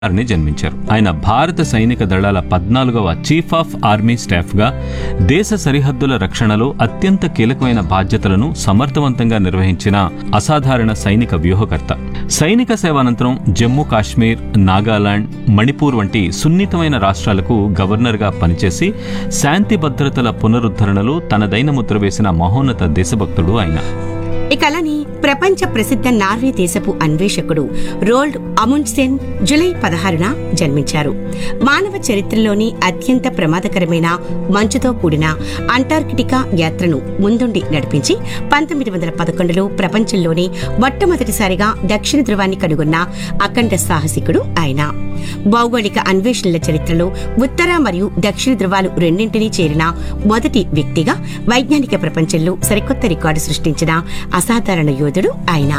అని జన్మించారు ఆయన భారత సైనిక దళాల పద్నాలుగవ చీఫ్ ఆఫ్ ఆర్మీ స్టాఫ్ గా దేశ సరిహద్దుల రక్షణలో అత్యంత కీలకమైన బాధ్యతలను సమర్థవంతంగా నిర్వహించిన అసాధారణ సైనిక వ్యూహకర్త సైనిక సేవానంతరం జమ్మూ కాశ్మీర్ నాగాలాండ్ మణిపూర్ వంటి సున్నితమైన రాష్ట్రాలకు గవర్నర్గా పనిచేసి శాంతి భద్రతల పునరుద్ధరణలో తనదైన ముద్ర వేసిన మహోన్నత దేశభక్తుడు ఆయన ఇక అలానే ప్రపంచ ప్రసిద్ధ నార్వే దేశపు అన్వేషకుడు రోల్డ్ అముండ్సెన్ జూలై పదహారున జన్మించారు మానవ చరిత్రలోని అత్యంత ప్రమాదకరమైన మంచుతో కూడిన అంటార్కిటికా యాత్రను ముందుండి నడిపించి పంతొమ్మిది వందల పదకొండులో ప్రపంచంలోనే మొట్టమొదటిసారిగా దక్షిణ ధృవాన్ని కనుగొన్న అఖండ సాహసికుడు ఆయన భౌగోళిక అన్వేషణల చరిత్రలో ఉత్తర మరియు దక్షిణ ధృవాలు రెండింటినీ చేరిన మొదటి వ్యక్తిగా వైజ్ఞానిక ప్రపంచంలో సరికొత్త రికార్డు సృష్టించిన అసాధారణ యోధుడు ఆయన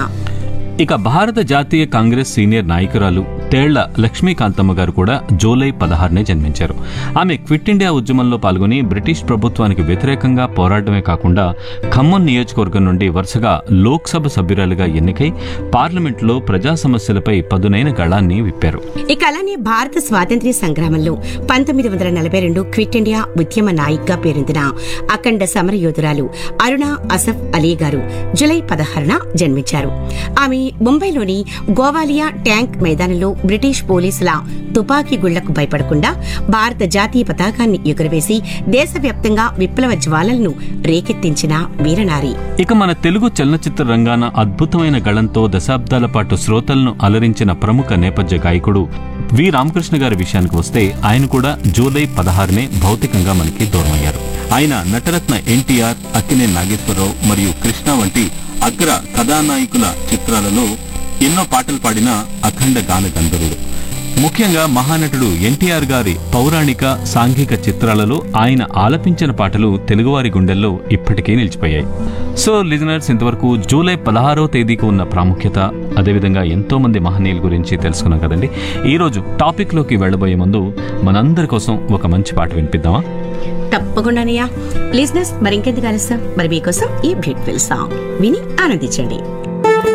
ఇక భారత జాతీయ కాంగ్రెస్ సీనియర్ నాయకురాలు తేళ్ల లక్ష్మీకాంతమ్మ గారు కూడా జూలై పదహారునే జన్మించారు ఆమె క్విట్ ఇండియా ఉద్యమంలో పాల్గొని బ్రిటిష్ ప్రభుత్వానికి వ్యతిరేకంగా పోరాడమే కాకుండా ఖమ్మం నియోజకవర్గం నుండి వరుసగా లోక్సభ సభ్యురాలుగా ఎన్నికై పార్లమెంట్లో ప్రజా సమస్యలపై పదునైన గళాన్ని విప్పారు ఇక అలానే భారత స్వాతంత్ర్య సంగ్రామంలో పంతొమ్మిది వందల నలభై రెండు క్విట్ ఇండియా ఉద్యమ నాయికగా పేరొందిన అఖండ సమరయోధురాలు అరుణ అసఫ్ అలీ గారు జూలై పదహారున జన్మించారు ఆమె ముంబైలోని గోవాలియా ట్యాంక్ మైదానంలో బ్రిటిష్ పోలీసుల తుపాకీ గుళ్లకు భయపడకుండా భారత జాతీయ పతాకాన్ని ఎగురవేసి దేశవ్యాప్తంగా విప్లవ జ్వాలలను రేకెత్తించిన వీరనారి ఇక మన తెలుగు చలనచిత్ర రంగాన అద్భుతమైన గళంతో దశాబ్దాల పాటు శ్రోతలను అలరించిన ప్రముఖ నేపథ్య గాయకుడు వి రామకృష్ణ గారి విషయానికి వస్తే ఆయన కూడా జూలై పదహారునే భౌతికంగా మనకి దూరమయ్యారు ఆయన నటరత్న ఎన్టీఆర్ అక్కినే నాగేశ్వరరావు మరియు కృష్ణ వంటి అగ్ర కథానాయకుల చిత్రాలలో ఎన్నో పాటలు పాడిన అఖండ గాన గంధర్వుడు ముఖ్యంగా మహానటుడు ఎన్టీఆర్ గారి పౌరాణిక సాంఘిక చిత్రాలలో ఆయన ఆలపించిన పాటలు తెలుగువారి గుండెల్లో ఇప్పటికీ నిలిచిపోయాయి సో లిజనర్స్ ఇంతవరకు జూలై పదహారవ తేదీకి ఉన్న ప్రాముఖ్యత అదేవిధంగా ఎంతో మంది మహనీయుల గురించి తెలుసుకున్నాం కదండి ఈ రోజు టాపిక్ లోకి వెళ్ళబోయే ముందు మనందరి కోసం ఒక మంచి పాట వినిపిద్దామా తప్పకుండానయ్యా లిజినెస్ మరింకెందుకు ఆలస్యం మరి మీకోసం ఈ బ్యూటిఫుల్ సాంగ్ విని ఆనందించండి